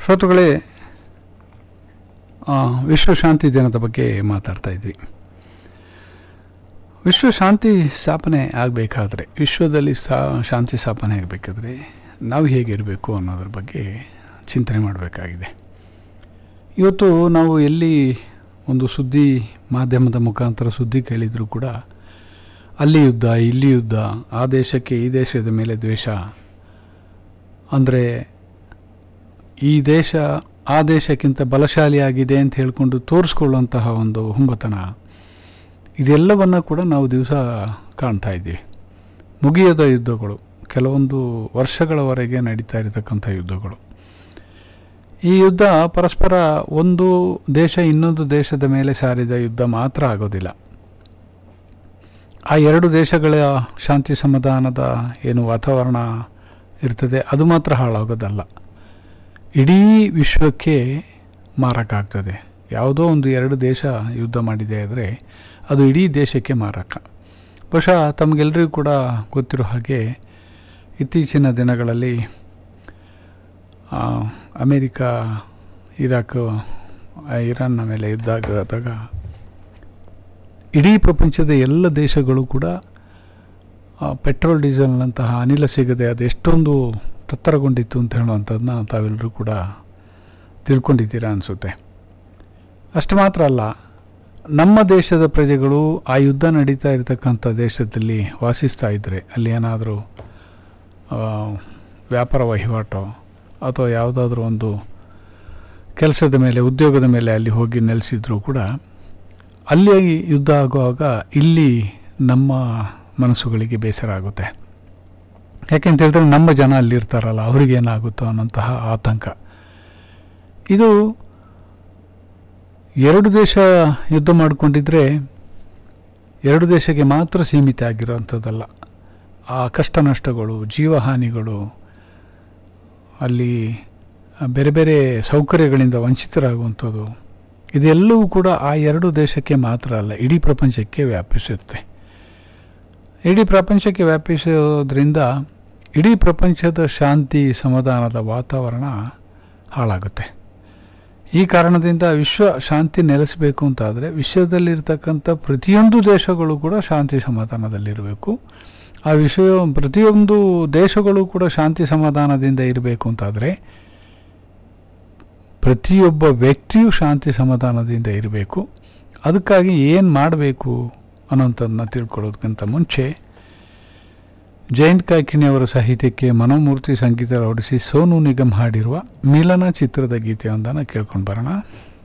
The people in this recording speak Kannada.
ಶ್ರೋತೃಗಳೇ ಆ, ವಿಶ್ವ ಶಾಂತಿ ದಿನದ ಬಗ್ಗೆ ಮಾತಾಡ್ತಾ ಇದ್ವಿ ವಿಶ್ವ ಶಾಂತಿ ಸ್ಥಾಪನೆ ಆಗಬೇಕಾದ್ರೆ ವಿಶ್ವದಲ್ಲಿ ಸಾ ಶಾಂತಿ ಸ್ಥಾಪನೆ ಆಗಬೇಕಾದ್ರೆ ನಾವು ಹೇಗಿರಬೇಕು ಅನ್ನೋದ್ರ ಬಗ್ಗೆ ಚಿಂತನೆ ಮಾಡಬೇಕಾಗಿದೆ ಇವತ್ತು ನಾವು ಎಲ್ಲಿ ಒಂದು ಸುದ್ದಿ ಮಾಧ್ಯಮದ ಮುಖಾಂತರ ಸುದ್ದಿ ಕೇಳಿದರೂ ಕೂಡ ಅಲ್ಲಿ ಯುದ್ಧ ಇಲ್ಲಿ ಯುದ್ಧ ಆ ದೇಶಕ್ಕೆ ಈ ದೇಶದ ಮೇಲೆ ದ್ವೇಷ ಅಂದರೆ ಈ ದೇಶ ಆ ದೇಶಕ್ಕಿಂತ ಬಲಶಾಲಿಯಾಗಿದೆ ಅಂತ ಹೇಳ್ಕೊಂಡು ತೋರಿಸ್ಕೊಳ್ಳುವಂತಹ ಒಂದು ಹುಂಬತನ ಇದೆಲ್ಲವನ್ನು ಕೂಡ ನಾವು ದಿವಸ ಕಾಣ್ತಾ ಇದ್ದೀವಿ ಮುಗಿಯದ ಯುದ್ಧಗಳು ಕೆಲವೊಂದು ವರ್ಷಗಳವರೆಗೆ ನಡೀತಾ ಇರತಕ್ಕಂಥ ಯುದ್ಧಗಳು ಈ ಯುದ್ಧ ಪರಸ್ಪರ ಒಂದು ದೇಶ ಇನ್ನೊಂದು ದೇಶದ ಮೇಲೆ ಸಾರಿದ ಯುದ್ಧ ಮಾತ್ರ ಆಗೋದಿಲ್ಲ ಆ ಎರಡು ದೇಶಗಳ ಶಾಂತಿ ಸಮಾಧಾನದ ಏನು ವಾತಾವರಣ ಇರ್ತದೆ ಅದು ಮಾತ್ರ ಹಾಳಾಗೋದಲ್ಲ ಇಡೀ ವಿಶ್ವಕ್ಕೆ ಮಾರಕ ಆಗ್ತದೆ ಯಾವುದೋ ಒಂದು ಎರಡು ದೇಶ ಯುದ್ಧ ಮಾಡಿದೆ ಆದರೆ ಅದು ಇಡೀ ದೇಶಕ್ಕೆ ಮಾರಕ ಬಹುಶಃ ತಮಗೆಲ್ಲರಿಗೂ ಕೂಡ ಗೊತ್ತಿರೋ ಹಾಗೆ ಇತ್ತೀಚಿನ ದಿನಗಳಲ್ಲಿ ಆ, ಅಮೇರಿಕ ಇರಾಕ್ ಆ, ಇರಾನ್ನ ಮೇಲೆ ಯುದ್ಧ ಆದಾಗ ಇಡೀ ಪ್ರಪಂಚದ ಎಲ್ಲ ದೇಶಗಳು ಕೂಡ ಆ, ಪೆಟ್ರೋಲ್ ಡೀಸೆಲ್ನಂತಹ ಅನಿಲ ಸಿಗದೆ ಅದು ಎಷ್ಟೊಂದು ತತ್ತರಗೊಂಡಿತ್ತು ಅಂತ ಹೇಳುವಂಥದ್ದನ್ನ ತಾವೆಲ್ಲರೂ ಕೂಡ ತಿಳ್ಕೊಂಡಿದ್ದೀರಾ ಅನಿಸುತ್ತೆ ಅಷ್ಟು ಮಾತ್ರ ಅಲ್ಲ ನಮ್ಮ ದೇಶದ ಪ್ರಜೆಗಳು ಆ ಯುದ್ಧ ನಡೀತಾ ಇರತಕ್ಕಂಥ ದೇಶದಲ್ಲಿ ವಾಸಿಸ್ತಾ ಇದ್ದರೆ ಅಲ್ಲಿ ಏನಾದರೂ ವ್ಯಾಪಾರ ವಹಿವಾಟು ಅಥವಾ ಯಾವುದಾದ್ರೂ ಒಂದು ಕೆಲಸದ ಮೇಲೆ ಉದ್ಯೋಗದ ಮೇಲೆ ಅಲ್ಲಿ ಹೋಗಿ ನೆಲೆಸಿದ್ರು ಕೂಡ ಅಲ್ಲಿ ಯುದ್ಧ ಆಗುವಾಗ ಇಲ್ಲಿ ನಮ್ಮ ಮನಸ್ಸುಗಳಿಗೆ ಬೇಸರ ಆಗುತ್ತೆ ಯಾಕೆಂತ ಹೇಳಿದ್ರೆ ನಮ್ಮ ಜನ ಅಲ್ಲಿರ್ತಾರಲ್ಲ ಅವ್ರಿಗೇನಾಗುತ್ತೋ ಅನ್ನೋಂತಹ ಆತಂಕ ಇದು ಎರಡು ದೇಶ ಯುದ್ಧ ಮಾಡಿಕೊಂಡಿದ್ರೆ ಎರಡು ದೇಶಕ್ಕೆ ಮಾತ್ರ ಸೀಮಿತ ಆಗಿರೋವಂಥದ್ದಲ್ಲ ಆ ಕಷ್ಟ ನಷ್ಟಗಳು ಜೀವಹಾನಿಗಳು ಅಲ್ಲಿ ಬೇರೆ ಬೇರೆ ಸೌಕರ್ಯಗಳಿಂದ ವಂಚಿತರಾಗುವಂಥದ್ದು ಇದೆಲ್ಲವೂ ಕೂಡ ಆ ಎರಡು ದೇಶಕ್ಕೆ ಮಾತ್ರ ಅಲ್ಲ ಇಡೀ ಪ್ರಪಂಚಕ್ಕೆ ವ್ಯಾಪಿಸುತ್ತೆ ಇಡೀ ಪ್ರಪಂಚಕ್ಕೆ ವ್ಯಾಪಿಸೋದ್ರಿಂದ ಇಡೀ ಪ್ರಪಂಚದ ಶಾಂತಿ ಸಮಾಧಾನದ ವಾತಾವರಣ ಹಾಳಾಗುತ್ತೆ ಈ ಕಾರಣದಿಂದ ವಿಶ್ವ ಶಾಂತಿ ನೆಲೆಸಬೇಕು ಅಂತಾದರೆ ವಿಶ್ವದಲ್ಲಿರ್ತಕ್ಕಂಥ ಪ್ರತಿಯೊಂದು ದೇಶಗಳು ಕೂಡ ಶಾಂತಿ ಸಮಾಧಾನದಲ್ಲಿರಬೇಕು ಆ ವಿಶ್ವ ಪ್ರತಿಯೊಂದು ದೇಶಗಳು ಕೂಡ ಶಾಂತಿ ಸಮಾಧಾನದಿಂದ ಇರಬೇಕು ಅಂತಾದರೆ ಪ್ರತಿಯೊಬ್ಬ ವ್ಯಕ್ತಿಯು ಶಾಂತಿ ಸಮಾಧಾನದಿಂದ ಇರಬೇಕು ಅದಕ್ಕಾಗಿ ಏನು ಮಾಡಬೇಕು ಅನ್ನೋಂಥದ್ದನ್ನ ತಿಳ್ಕೊಳ್ಳೋದಕ್ಕಿಂತ ಮುಂಚೆ ಜಯಂತ್ ಕಾಯ್ಕಿಣಿ ಅವರ ಸಾಹಿತ್ಯಕ್ಕೆ ಮನೋಮೂರ್ತಿ ಸಂಗೀತ ಹೊಡಿಸಿ ಸೋನು ನಿಗಮ್ ಹಾಡಿರುವ ಮಿಲನ ಚಿತ್ರದ ಗೀತೆಯೊಂದನ್ನು ಕೇಳ್ಕೊಂಡು ಬರೋಣ